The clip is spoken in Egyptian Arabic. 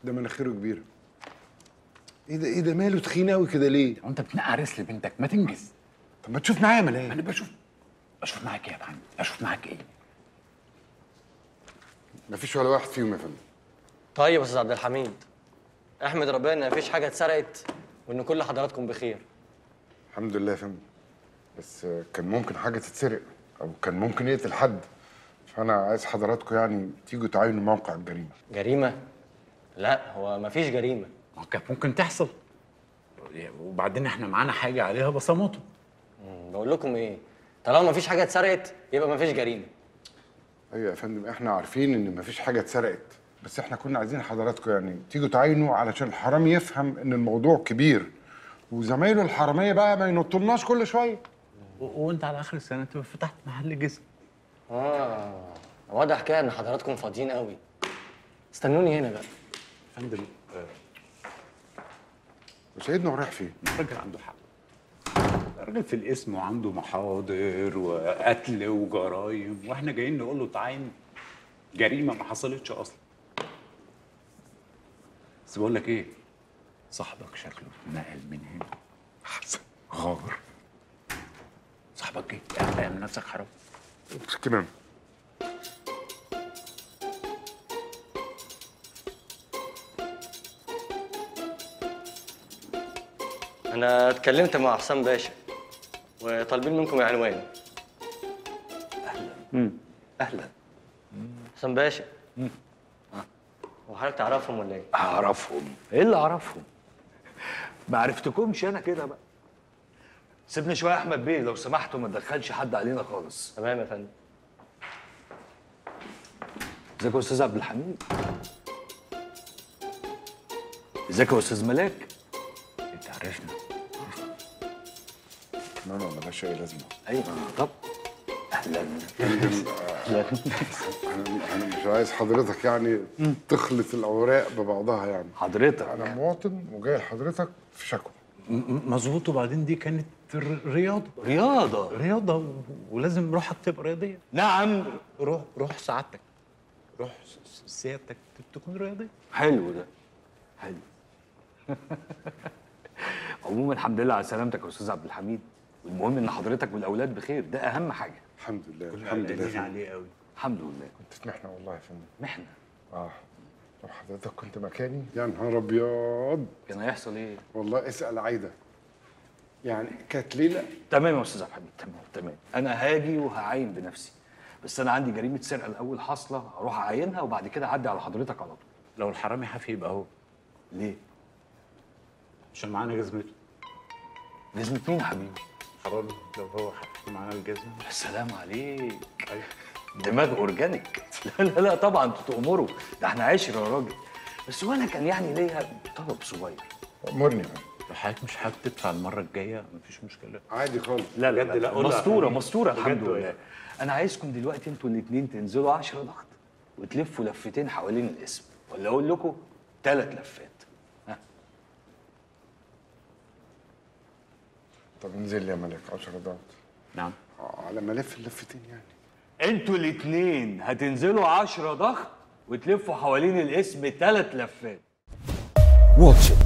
ده مناخيره كبيره ايه ده ايه ده ماله تخين قوي كده ليه وانت بتنقرس لبنتك ما تنجز طب ما تشوف معايا ملاك انا بشوف بشوف معاك ايه يا محمد اشوف معاك ايه مفيش ولا واحد فيهم يا فندم طيب يا استاذ عبد الحميد احمد ربنا ان مفيش حاجه اتسرقت وان كل حضراتكم بخير الحمد لله يا فندم بس آه، كان ممكن حاجه تتسرق او كان ممكن يقتل حد فانا عايز حضراتكم يعني تيجوا تعاينوا موقع الجريمه جريمه لا هو مفيش جريمه ما كانت ممكن تحصل وبعدين احنا معانا حاجه عليها بصماته مم، بقول لكم ايه طالما مفيش حاجه اتسرقت يبقى مفيش جريمه ايوه يا فندم احنا عارفين ان مفيش حاجه اتسرقت بس احنا كنا عايزين حضراتكم يعني تيجوا تعاينوا علشان الحرامي يفهم ان الموضوع كبير وزمايله الحراميه بقى ما ينطلناش كل شويه و- وانت على اخر السنه تبقى فتحت محل جزم اه واضح كده ان حضراتكم فاضيين قوي استنوني هنا بقى فندم وسيدنا ورايح فين؟ الراجل عنده حق الراجل في الاسم وعنده محاضر وقتل وجرايم واحنا جايين نقول له تعاين جريمه ما حصلتش اصلا بس بقول لك ايه صاحبك شكله نقل من هنا احسن غار صاحبك ايه اعمل نفسك حرام مش كده انا اتكلمت مع حسام باشا وطالبين منكم العنوان اهلا حسام باشا هو حضرتك تعرفهم ولا ايه؟ اعرفهم ايه اللي اعرفهم ما عرفتكمش انا كده بقى سيبني شويه يا احمد بيه لو سمحتوا ما تدخلش حد علينا خالص تمام يا فندم ازيك يا استاذ عبد الحميد ازيك يا استاذ ملاك انت عرفنا لا لا ملهاش اي لازمه ايوه طب اهلا انا انا مش عايز حضرتك يعني تخلط الاوراق ببعضها يعني حضرتك انا مواطن وجاي لحضرتك في شكوى م- م- مظبوط وبعدين دي كانت ر- رياضه رياضه رياضه و- ولازم روحك تبقى رياضيه نعم روح روح سعادتك روح س- س- سيادتك ت- تكون رياضيه حلو ده حلو عموما الحمد لله على سلامتك يا استاذ عبد الحميد والمهم ان حضرتك والاولاد بخير ده اهم حاجه الحمد لله كنا الحمد لله يا قلقانين فندم. عليه قوي الحمد لله كنت في محنه والله يا فندم محنه اه لو حضرتك كنت مكاني يا نهار ابيض كان هيحصل ايه والله اسال عايده يعني كانت ليله تمام يا استاذ عبد الحميد تمام تمام انا هاجي وهعاين بنفسي بس انا عندي جريمه سرقه الاول حاصله اروح اعاينها وبعد كده اعدي على حضرتك على طول لو الحرامي حافي يبقى هو ليه عشان معانا جزمته جزمه مين يا حبيبي حرامي لو هو حافي معانا الجزمه يا سلام عليك دماغ اورجانيك لا لا لا طبعا انتوا تأمروا ده احنا عشرة يا راجل بس وانا كان يعني ليا طلب صغير امرني يا فندم. لو حضرتك مش حابب تدفع المره الجايه مفيش مشكله عادي خالص لا لا, بجد لا، لا قول له يا مستوره حبيبي. مستوره بجد الحمد قول. لله انا عايزكم دلوقتي انتوا الاثنين تنزلوا 10 ضغط وتلفوا لفتين حوالين الاسم ولا اقول لكم ثلاث لفات ها طب انزل لي يا ملك 10 ضغط نعم على ما الف اللفتين يعني انتوا الاثنين هتنزلوا 10 ضغط وتلفوا حوالين الاسم ثلاث لفات واتش إت.